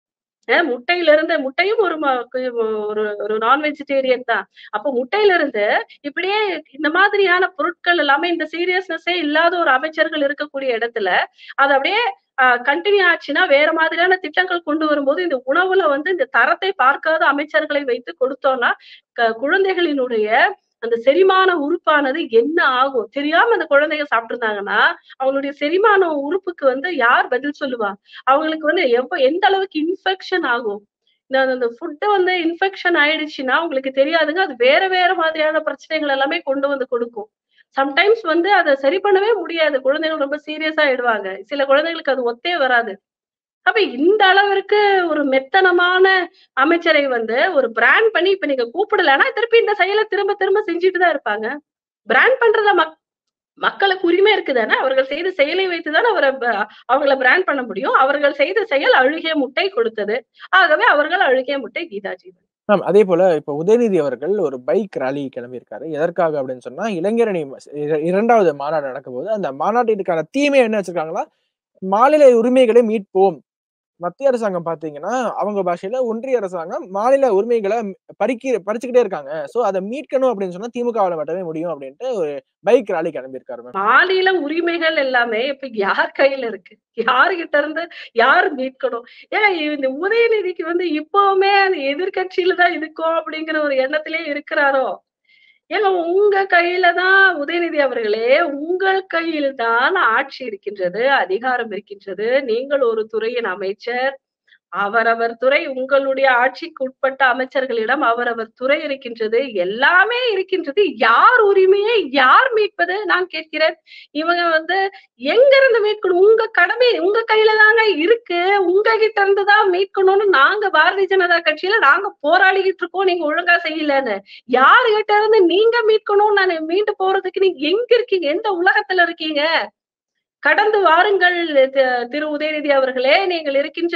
அஹ் முட்டையில இருந்து முட்டையும் ஒரு ம- கு- ஒரு ஒரு நான் வெஜிடேரியன் தான் அப்ப முட்டையில இருந்து இப்படியே இந்த மாதிரியான பொருட்கள் எல்லாமே இந்த சீரியஸ்னஸே இல்லாத ஒரு அமைச்சர்கள் இருக்கக்கூடிய இடத்துல அது அப்படியே கண்டினியூ ஆச்சுன்னா வேற மாதிரியான திட்டங்கள் கொண்டு வரும்போது இந்த உணவுல வந்து இந்த தரத்தை பார்க்காத அமைச்சர்களை வைத்து கொடுத்தோம்னா க- குழந்தைகளினுடைய அந்த செரிமான உறுப்பானது என்ன ஆகும் தெரியாம அந்த குழந்தைங்க சாப்பிட்டிருந்தாங்கன்னா அவங்களுடைய செரிமான உறுப்புக்கு வந்து யார் பதில் சொல்லுவா அவங்களுக்கு வந்து எவ்வ எந்த அளவுக்கு இன்ஃபெக்ஷன் ஆகும் இந்த அந்த ஃபுட்டு வந்து இன்ஃபெக்ஷன் ஆயிடுச்சுன்னா உங்களுக்கு தெரியாதுங்க அது வேற வேற மாதிரியான பிரச்சனைகள் எல்லாமே கொண்டு வந்து கொடுக்கும் சம்டைம்ஸ் வந்து அதை சரி பண்ணவே முடியாது குழந்தைகள் ரொம்ப சீரியஸா ஆயிடுவாங்க சில குழந்தைகளுக்கு அது ஒத்தே வராது அப்ப இந்த அளவிற்கு ஒரு மெத்தனமான அமைச்சரை வந்து ஒரு பிராண்ட் பண்ணி இப்ப நீங்க கூப்பிடலன்னா திருப்பி இந்த செயலை திரும்ப திரும்ப செஞ்சுட்டு தான் இருப்பாங்க பிராண்ட் பண்றத மக் மக்களுக்கு உரிமை இருக்குதானே அவர்கள் செய்த செயலை வைத்துதான் அவரை ப- அவங்கள பிராண்ட் பண்ண முடியும் அவர்கள் செய்த செயல் அழுகிய முட்டை கொடுத்தது ஆகவே அவர்கள் அழுகிய முட்டை கீதா ஜீவன் மேம் அதே போல இப்ப உதயநிதி அவர்கள் ஒரு பைக் ராலி கிளம்பியிருக்காரு எதற்காக அப்படின்னு சொன்னா இளைஞரணி ம- இர- இரண்டாவது மாநாடு நடக்கும் போது அந்த மாநாட்டிற்கான தீமை என்ன வச்சிருக்காங்களா மாநில உரிமைகளை மீட்போம் மத்திய அரசாங்கம் பாத்தீங்கன்னா அவங்க பாஷையில ஒன்றிய அரசாங்கம் மாநில உரிமைகளை பறிக்க பறிச்சுக்கிட்டே இருக்காங்க சோ அதை மீட்கணும் அப்படின்னு சொன்னா திமுகவால மட்டுமே முடியும் அப்படின்ட்டு ஒரு பைக் ராலி கிளம்பியிருக்காரு மேம் மாநில உரிமைகள் எல்லாமே இப்ப யார் கையில இருக்கு யாருகிட்ட இருந்து யார் மீட்கணும் ஏன்னா இந்த உதயநிதிக்கு வந்து இப்பவுமே அந்த எதிர்கட்சியில தான் இருக்கும் அப்படிங்கிற ஒரு எண்ணத்திலே இருக்கிறாரோ ஏங்க உங்க கையில தான் உதயநிதி அவர்களே உங்கள் கையில் தான் ஆட்சி இருக்கின்றது அதிகாரம் இருக்கின்றது நீங்கள் ஒரு துறையின் அமைச்சர் அவரவர் துறை உங்களுடைய ஆட்சிக்கு உட்பட்ட அமைச்சர்களிடம் அவரவர் துறை இருக்கின்றது எல்லாமே இருக்கின்றது யார் உரிமையை யார் மீட்பது நான் கேட்கிறேன் இவங்க வந்து எங்க இருந்து மீட்கணும் உங்க கடமை உங்க கையில தாங்க இருக்கு உங்க கிட்ட இருந்து தான் மீட்கணும்னு நாங்க பாரதிய ஜனதா கட்சியில நாங்க போராடிக்கிட்டு இருக்கோம் நீங்க ஒழுங்கா செய்யலன்னு யாரு கிட்ட இருந்து நீங்க மீட்கணும் நான் மீண்டு போறதுக்கு நீங்க எங்க இருக்கீங்க எந்த உலகத்துல இருக்கீங்க கடந்து வாருங்கள் தி- திரு உதயநிதி அவர்களே நீங்கள் இருக்கின்ற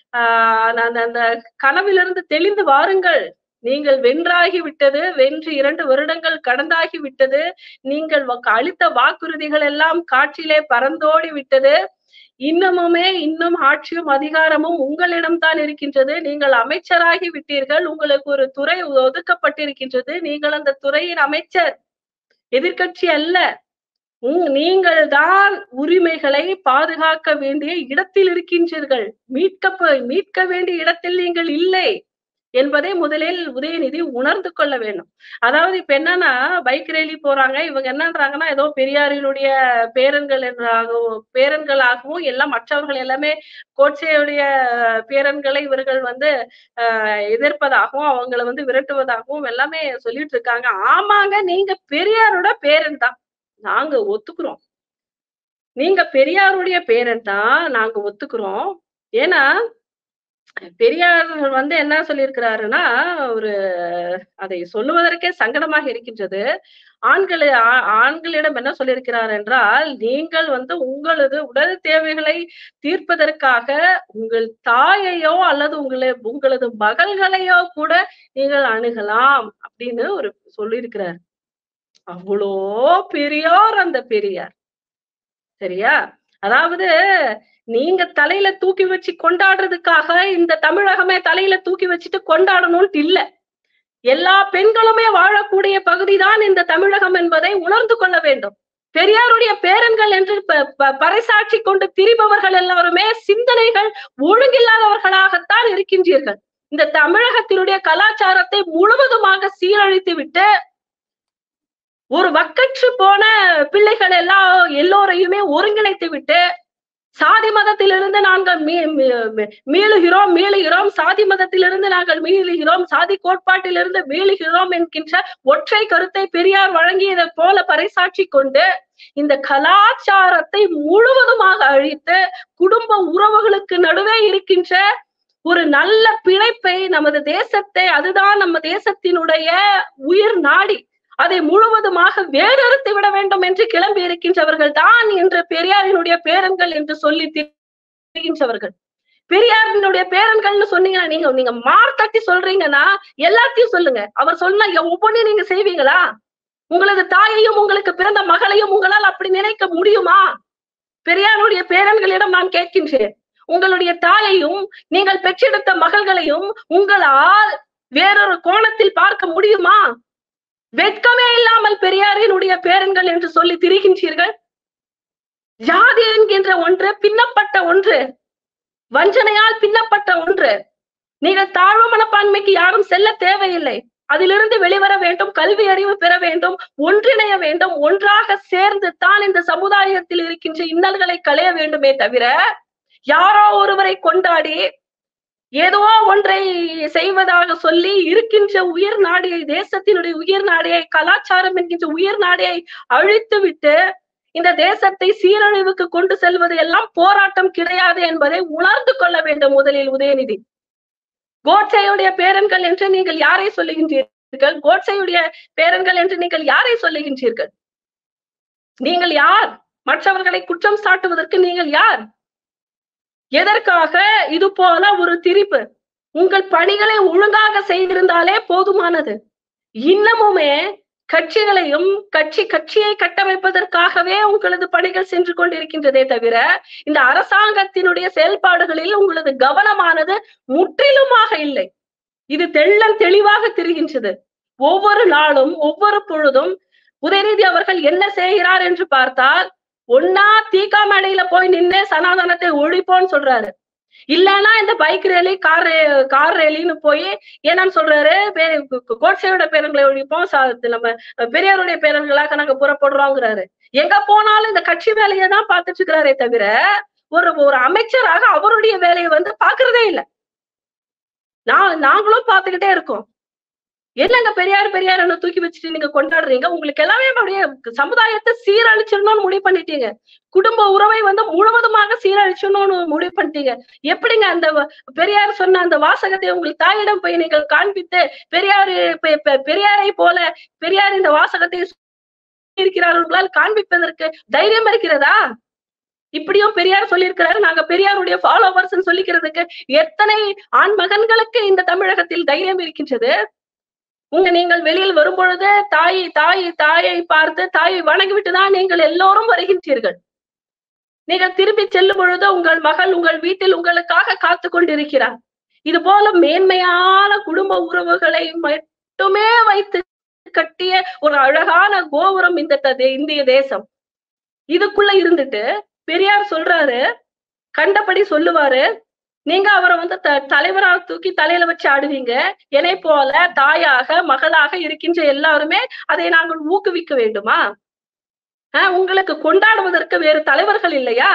ஆஹ் அந்த- அந்த அந்த கனவிலிருந்து தெளிந்து வாருங்கள் நீங்கள் வென்றாகி விட்டது வென்று இரண்டு வருடங்கள் கடந்தாகி விட்டது நீங்கள் வ- அளித்த வாக்குறுதிகள் எல்லாம் காற்றிலே பறந்தோடி விட்டது இன்னமுமே இன்னும் ஆட்சியும் அதிகாரமும் உங்களிடம்தான் இருக்கின்றது நீங்கள் அமைச்சராகி விட்டீர்கள் உங்களுக்கு ஒரு துறை ஒதுக்கப்பட்டிருக்கின்றது நீங்கள் அந்த துறையின் அமைச்சர் எதிர்க்கட்சி அல்ல உம் நீங்கள் தான் உரிமைகளை பாதுகாக்க வேண்டிய இடத்தில் இருக்கின்றீர்கள் மீட்க மீட்க வேண்டிய இடத்தில் நீங்கள் இல்லை என்பதை முதலில் உதயநிதி உணர்ந்து கொள்ள வேண்டும் அதாவது இப்ப என்னன்னா பைக் ரேலி போறாங்க இவங்க என்னன்றாங்கன்னா ஏதோ பெரியாரினுடைய பேரன்கள் என்றாகவும் பேரன்களாகவும் எல்லாம் மற்றவர்கள் எல்லாமே கோட்சேயுடைய பேரன்களை இவர்கள் வந்து ஆஹ் எதிர்ப்பதாகவும் அவங்களை வந்து விரட்டுவதாகவும் எல்லாமே சொல்லிட்டு இருக்காங்க ஆமாங்க நீங்க பெரியாரோட பேரன் தான் நாங்க ஒத்துக்கிறோம் நீங்க பெரியாருடைய பேரன் தான் நாங்க ஒத்துக்கிறோம் ஏன்னா பெரியார் வந்து என்ன சொல்லியிருக்கிறாருன்னா ஒரு அதை சொல்லுவதற்கே சங்கடமாக இருக்கின்றது ஆண்கள் ஆ- ஆண்களிடம் என்ன சொல்லியிருக்கிறார் என்றால் நீங்கள் வந்து உங்களது உடல் தேவைகளை தீர்ப்பதற்காக உங்கள் தாயையோ அல்லது உங்களை உங்களது மகள்களையோ கூட நீங்கள் அணுகலாம் அப்படின்னு ஒரு சொல்லியிருக்கிறார் அவ்வளோ பெரியார் அந்த பெரியார் சரியா அதாவது நீங்க தலையில தூக்கி வச்சு கொண்டாடுறதுக்காக இந்த தமிழகமே தலையில தூக்கி வச்சுட்டு கொண்டாடணும்ட்டு இல்ல எல்லா பெண்களுமே வாழக்கூடிய பகுதிதான் இந்த தமிழகம் என்பதை உணர்ந்து கொள்ள வேண்டும் பெரியாருடைய பேரன்கள் என்று ப- ப- பறைசாற்றி கொண்டு திரிபவர்கள் எல்லாருமே சிந்தனைகள் ஒழுங்கில்லாதவர்களாகத்தான் இருக்கின்றீர்கள் இந்த தமிழகத்தினுடைய கலாச்சாரத்தை முழுவதுமாக சீரழித்து விட்டு ஒரு வக்கற்று போன பிள்ளைகள் எல்லாம் எல்லோரையுமே ஒருங்கிணைத்து விட்டு சாதி மதத்திலிருந்து நாங்கள் மீ- மீ- மீ- மீளுகிறோம் மீளுகிறோம் சாதி மதத்திலிருந்து நாங்கள் மீளுகிறோம் சாதி கோட்பாட்டிலிருந்து மீளுகிறோம் என்கின்ற ஒற்றை கருத்தை பெரியார் வழங்கியதை போல பறைசாற்றி கொண்டு இந்த கலாச்சாரத்தை முழுவதுமாக அழித்து குடும்ப உறவுகளுக்கு நடுவே இருக்கின்ற ஒரு நல்ல பிழைப்பை நமது தேசத்தை அதுதான் நம்ம தேசத்தினுடைய உயிர் நாடி அதை முழுவதுமாக வேறறுத்து விட வேண்டும் என்று கிளம்பி இருக்கின்றவர்கள் தான் என்று பெரியாரினுடைய பேரன்கள் என்று சொல்லி திரிகின்றவர்கள் பெரியாரினுடைய பேரன்கள்னு சொன்னீங்கன்னா நீங்க நீங்க மார்த்தட்டி சொல்றீங்கன்னா எல்லாத்தையும் சொல்லுங்க அவர் சொன்ன ஒவ்வொன்றையும் நீங்க செய்வீங்களா உங்களது தாயையும் உங்களுக்கு பிறந்த மகளையும் உங்களால் அப்படி நினைக்க முடியுமா பெரியாருடைய பேரன்களிடம் நான் கேட்கின்றேன் உங்களுடைய தாயையும் நீங்கள் பெற்றெடுத்த மகள்களையும் உங்களால் வேறொரு கோணத்தில் பார்க்க முடியுமா வெட்கமே இல்லாமல் பெரியாரினுடைய பேரன்கள் என்று சொல்லி திரிகின்றீர்கள் ஜாதி என்கின்ற ஒன்று பின்னப்பட்ட ஒன்று வஞ்சனையால் பின்னப்பட்ட ஒன்று நீங்கள் தாழ்வு மனப்பான்மைக்கு யாரும் செல்ல தேவையில்லை அதிலிருந்து வெளிவர வேண்டும் கல்வி அறிவு பெற வேண்டும் ஒன்றிணைய வேண்டும் ஒன்றாக சேர்ந்து தான் இந்த சமுதாயத்தில் இருக்கின்ற இன்னல்களை களைய வேண்டுமே தவிர யாரோ ஒருவரை கொண்டாடி ஏதோ ஒன்றை செய்வதாக சொல்லி இருக்கின்ற உயிர் நாடியை தேசத்தினுடைய உயிர் நாடியை கலாச்சாரம் என்கின்ற உயிர் நாடியை அழித்து விட்டு இந்த தேசத்தை சீரழிவுக்கு கொண்டு செல்வது எல்லாம் போராட்டம் கிடையாது என்பதை உணர்ந்து கொள்ள வேண்டும் முதலில் உதயநிதி கோட்சையுடைய பேரன்கள் என்று நீங்கள் யாரை சொல்லுகின்றீர்கள் கோட்சையுடைய பேரன்கள் என்று நீங்கள் யாரை சொல்லுகின்றீர்கள் நீங்கள் யார் மற்றவர்களை குற்றம் சாட்டுவதற்கு நீங்கள் யார் எதற்காக இது போல ஒரு திரிப்பு உங்கள் பணிகளை ஒழுங்காக செய்திருந்தாலே போதுமானது இன்னமுமே கட்சிகளையும் கட்சி கட்சியை கட்டமைப்பதற்காகவே உங்களது பணிகள் சென்று கொண்டிருக்கின்றதே தவிர இந்த அரசாங்கத்தினுடைய செயல்பாடுகளில் உங்களது கவனமானது முற்றிலுமாக இல்லை இது தெள்ளம் தெளிவாக தெரிகின்றது ஒவ்வொரு நாளும் ஒவ்வொரு பொழுதும் உதயநிதி அவர்கள் என்ன செய்கிறார் என்று பார்த்தால் ஒன்னா தீகா மேடையில போய் நின்று சனாதனத்தை ஒழிப்போன்னு சொல்றாரு இல்லைன்னா இந்த பைக் ரேலி கார் கார் ரேலின்னு போய் என்னன்னு சொல்றாரு கோட்சையோட பேரன்களை ஒழிப்போம் நம்ம பெரியாருடைய பேரன்களாக நாங்க புறப்படுறோங்கிறாரு எங்க போனாலும் இந்த கட்சி வேலையை தான் பார்த்துட்டு இருக்கிறாரே தவிர ஒரு ஒரு அமைச்சராக அவருடைய வேலையை வந்து பாக்குறதே இல்லை நான் நாங்களும் பார்த்துக்கிட்டே இருக்கோம் என்னங்க பெரியார் பெரியார் தூக்கி வச்சுட்டு நீங்க கொண்டாடுறீங்க உங்களுக்கு எல்லாமே அப்படியே சமுதாயத்தை சீரழிச்சிடணும்னு முடிவு பண்ணிட்டீங்க குடும்ப உறவை வந்து முழுவதுமாக சீரழிச்சணும்னு முடிவு பண்ணிட்டீங்க எப்படிங்க அந்த பெரியார் சொன்ன அந்த வாசகத்தை உங்களுக்கு தாயிடம் போய் நீங்கள் காண்பித்து பெரியார் பெரியாரை போல பெரியார் இந்த வாசகத்தை இருக்கிறார்களால் காண்பிப்பதற்கு தைரியம் இருக்கிறதா இப்படியும் பெரியார் சொல்லியிருக்கிறாரு நாங்க பெரியாருடைய ஃபாலோவர்ஸ் சொல்லிக்கிறதுக்கு எத்தனை ஆண் மகன்களுக்கு இந்த தமிழகத்தில் தைரியம் இருக்கின்றது உங்க நீங்கள் வெளியில் வரும்பொழுது தாய் தாய் தாயை பார்த்து தாயை வணங்கிவிட்டு தான் நீங்கள் எல்லோரும் வருகின்றீர்கள் நீங்கள் திரும்பி செல்லும் பொழுது உங்கள் மகள் உங்கள் வீட்டில் உங்களுக்காக காத்து கொண்டிருக்கிறார் இது போல மேன்மையான குடும்ப உறவுகளை மட்டுமே வைத்து கட்டிய ஒரு அழகான கோபுரம் இந்த இந்திய தேசம் இதுக்குள்ள இருந்துட்டு பெரியார் சொல்றாரு கண்டபடி சொல்லுவாரு நீங்க அவரை வந்து தலைவராக தூக்கி தலையில வச்சு ஆடுவீங்க என்னை போல தாயாக மகளாக இருக்கின்ற எல்லாருமே அதை நாங்கள் ஊக்குவிக்க வேண்டுமா ஆஹ் உங்களுக்கு கொண்டாடுவதற்கு வேறு தலைவர்கள் இல்லையா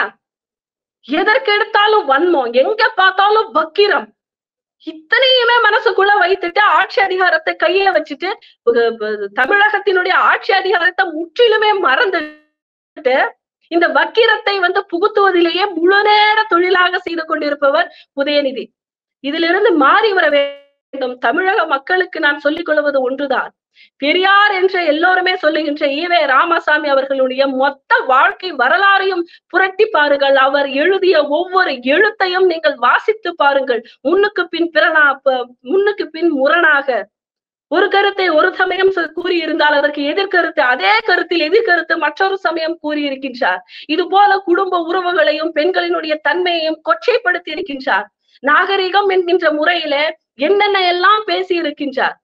எதற்கு எடுத்தாலும் வன்மம் எங்க பார்த்தாலும் வக்கிரம் இத்தனையுமே மனசுக்குள்ள வைத்துட்டு ஆட்சி அதிகாரத்தை கையில வச்சுட்டு தமிழகத்தினுடைய ஆட்சி அதிகாரத்தை முற்றிலுமே மறந்துட்டு இந்த வக்கிரத்தை வந்து புகுத்துவதிலேயே முழு நேர தொழிலாக செய்து கொண்டிருப்பவர் உதயநிதி இதிலிருந்து மாறி வர வேண்டும் தமிழக மக்களுக்கு நான் சொல்லிக் கொள்வது ஒன்றுதான் பெரியார் என்ற எல்லோருமே சொல்லுகின்ற ஈவே ராமசாமி அவர்களுடைய மொத்த வாழ்க்கை வரலாறையும் புரட்டி பாருங்கள் அவர் எழுதிய ஒவ்வொரு எழுத்தையும் நீங்கள் வாசித்து பாருங்கள் முன்னுக்கு பின் பிறனா முன்னுக்கு பின் முரணாக ஒரு கருத்தை ஒரு சமயம் கூறியிருந்தால் அதற்கு எதிர்கருத்து அதே கருத்தில் எதிர்கருத்து மற்றொரு சமயம் கூறியிருக்கின்றார் இது போல குடும்ப உறவுகளையும் பெண்களினுடைய தன்மையையும் கொச்சைப்படுத்தி இருக்கின்றார் நாகரிகம் என்கின்ற முறையில என்னென்ன எல்லாம் பேசி இருக்கின்றார்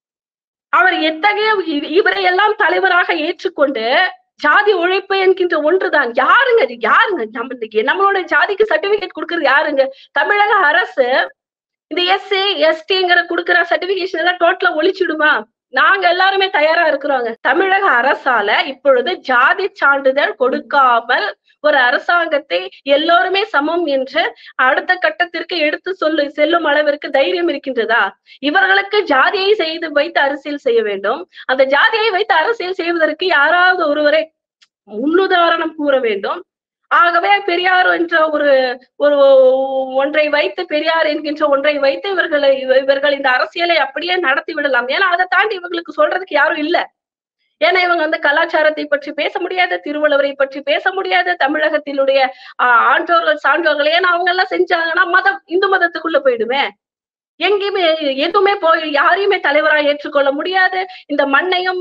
அவர் எத்தகைய இவரை எல்லாம் தலைவராக ஏற்றுக்கொண்டு ஜாதி உழைப்பு என்கின்ற ஒன்றுதான் யாருங்க யாருங்க நம்ம நம்மளோட ஜாதிக்கு சர்டிபிகேட் கொடுக்கறது யாருங்க தமிழக அரசு இந்த எஸ்சி எஸ்டிங்கிற கொடுக்குற சர்டிபிகேஷன் எல்லாம் டோட்டலா ஒழிச்சிடுமா நாங்க எல்லாருமே தயாரா இருக்கிறோங்க தமிழக அரசால இப்பொழுது ஜாதி சான்றிதழ் கொடுக்காமல் ஒரு அரசாங்கத்தை எல்லோருமே சமம் என்று அடுத்த கட்டத்திற்கு எடுத்து சொல்லு செல்லும் அளவிற்கு தைரியம் இருக்கின்றதா இவர்களுக்கு ஜாதியை செய்து வைத்து அரசியல் செய்ய வேண்டும் அந்த ஜாதியை வைத்து அரசியல் செய்வதற்கு யாராவது ஒருவரை முன்னுதாரணம் கூற வேண்டும் ஆகவே பெரியார் என்ற ஒரு ஒரு ஒன்றை வைத்து பெரியார் என்கின்ற ஒன்றை வைத்து இவர்களை இவர்கள் இந்த அரசியலை அப்படியே நடத்தி விடலாம் ஏன்னா அதை தாண்டி இவங்களுக்கு சொல்றதுக்கு யாரும் இல்ல ஏன்னா இவங்க வந்து கலாச்சாரத்தை பற்றி பேச முடியாது திருவள்ளுவரை பற்றி பேச முடியாது தமிழகத்தினுடைய ஆஹ் ஆன்றோர்கள் சான்றோர்கள் ஏன்னா அவங்க எல்லாம் செஞ்சாங்கன்னா மதம் இந்து மதத்துக்குள்ள போயிடுமே எங்கேயுமே எதுவுமே போய் யாரையுமே தலைவரா ஏற்றுக்கொள்ள முடியாது இந்த மண்ணையும்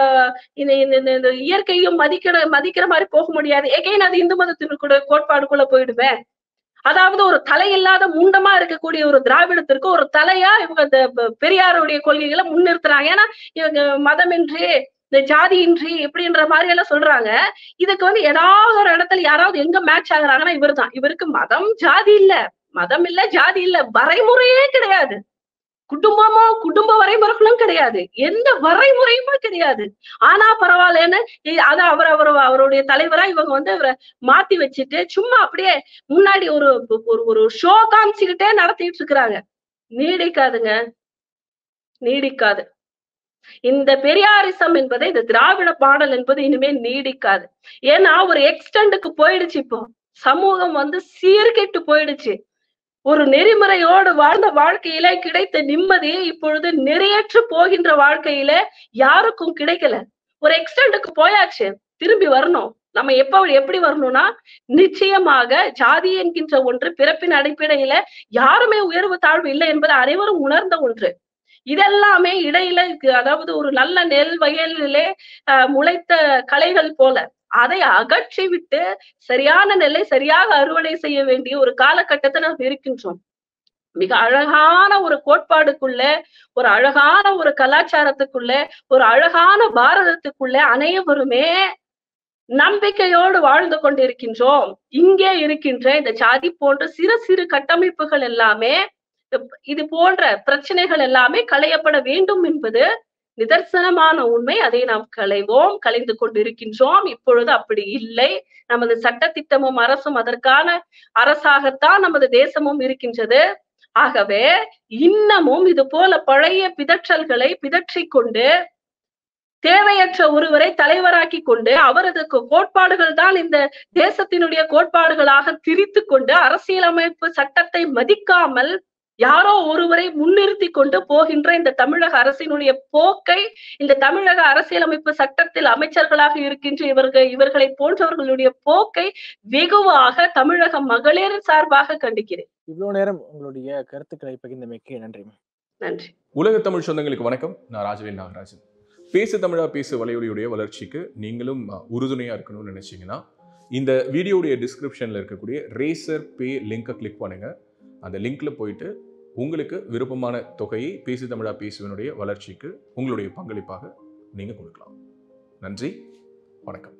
இந்த இயற்கையும் மதிக்கிற மதிக்கிற மாதிரி போக முடியாது எகைன் அது இந்து மதத்தினுடைய கோட்பாடுக்குள்ள போயிடுவேன் அதாவது ஒரு தலையில்லாத முண்டமா இருக்கக்கூடிய ஒரு திராவிடத்திற்கு ஒரு தலையா இவங்க இந்த ப- பெரியாருடைய கொள்கைகளை முன்னிறுத்துறாங்க ஏன்னா இவங்க மதமின்றி இந்த ஜாதியின்றி இப்படின்ற மாதிரி எல்லாம் சொல்றாங்க இதுக்கு வந்து ஏதாவது ஒரு இடத்துல யாராவது எங்க மேட்ச் ஆகுறாங்கன்னா இவர்தான் இவருக்கு மதம் ஜாதி இல்ல மதம் இல்ல ஜாதி இல்ல வரைமுறையே கிடையாது குடும்பமோ குடும்ப வரைமுறைகளும் கிடையாது எந்த வரைமுறையுமே கிடையாது ஆனா பரவாயில்லன்னு இ- அத அவர் அவர் அவருடைய தலைவரா இவங்க வந்து அவரை மாத்தி வச்சுட்டு சும்மா அப்படியே முன்னாடி ஒரு ஒரு ஒரு ஷோ காமிச்சுக்கிட்டே நடத்திட்டு இருக்கிறாங்க நீடிக்காதுங்க நீடிக்காது இந்த பெரியாரிசம் என்பது இந்த திராவிட பாடல் என்பது இனிமே நீடிக்காது ஏன்னா ஒரு எக்ஸ்டெண்டுக்கு போயிடுச்சு இப்போ சமூகம் வந்து சீர்கெட்டு போயிடுச்சு ஒரு நெறிமுறையோடு வாழ்ந்த வாழ்க்கையில கிடைத்த நிம்மதி இப்பொழுது நிறையற்று போகின்ற வாழ்க்கையில யாருக்கும் கிடைக்கல ஒரு எக்ஸ்டெண்டுக்கு போயாச்சு திரும்பி வரணும் நம்ம எப்ப எப்படி வரணும்னா நிச்சயமாக ஜாதி என்கின்ற ஒன்று பிறப்பின் அடிப்படையில யாருமே உயர்வு தாழ்வு இல்லை என்பது அனைவரும் உணர்ந்த ஒன்று இதெல்லாமே இடையில இருக்கு. அதாவது ஒரு நல்ல நெல் வயலிலே அஹ், முளைத்த களைகள் போல அதை அகற்றி விட்டு சரியான நெல்லை சரியாக அறுவடை செய்ய வேண்டிய ஒரு காலகட்டத்தை நாம் இருக்கின்றோம் மிக அழகான ஒரு கோட்பாடுக்குள்ள ஒரு அழகான ஒரு கலாச்சாரத்துக்குள்ள ஒரு அழகான பாரதத்துக்குள்ள அனைவருமே நம்பிக்கையோடு வாழ்ந்து கொண்டிருக்கின்றோம் இங்கே இருக்கின்ற இந்த ஜாதி போன்ற சிறு சிறு கட்டமைப்புகள் எல்லாமே இது போன்ற பிரச்சனைகள் எல்லாமே களையப்பட வேண்டும் என்பது நிதர்சனமான உண்மை அதை நாம் களைவோம் கலைந்து கொண்டிருக்கின்றோம் இப்பொழுது அப்படி இல்லை நமது சட்டத்திட்டமும் அரசும் அதற்கான அரசாகத்தான் நமது தேசமும் இருக்கின்றது ஆகவே இன்னமும் இது போல பழைய பிதற்றல்களை பிதற்றிக் கொண்டு தேவையற்ற ஒருவரை தலைவராக்கி கொண்டு அவரது கோ- கோட்பாடுகள் தான் இந்த தேசத்தினுடைய கோட்பாடுகளாக திரித்து கொண்டு அரசியலமைப்பு சட்டத்தை மதிக்காமல் யாரோ ஒருவரை முன்னிறுத்தி கொண்டு போகின்ற இந்த தமிழக அரசினுடைய போக்கை இந்த தமிழக அரசியலமைப்பு சட்டத்தில் அமைச்சர்களாக இருக்கின்ற இவர்கள் இவர்களை போன்றவர்களுடைய போக்கை வெகுவாக தமிழக மகளிர் சார்பாக கண்டிக்கிறேன் இவ்வளவு நேரம் உங்களுடைய கருத்துக்களை பகிர்ந்தமைக்கு நன்றி நன்றி உலக தமிழ் சொந்தங்களுக்கு வணக்கம் நான் ராஜவேல் நாகராஜன் பேசு தமிழா பேசு வலையொலியுடைய வளர்ச்சிக்கு நீங்களும் அஹ், உறுதுணையா இருக்கணும்னு நினைச்சீங்கன்னா இந்த வீடியோடைய டிஸ்கிரிப்ஷன்ல இருக்கக்கூடிய ரேசர் பே லிங்கை கிளிக் பண்ணுங்க அந்த லிங்க்ல போயிட்டு உங்களுக்கு விருப்பமான தொகையை பேசு தமிழா பேசுவனுடைய வளர்ச்சிக்கு உங்களுடைய பங்களிப்பாக நீங்க கொடுக்கலாம் நன்றி வணக்கம்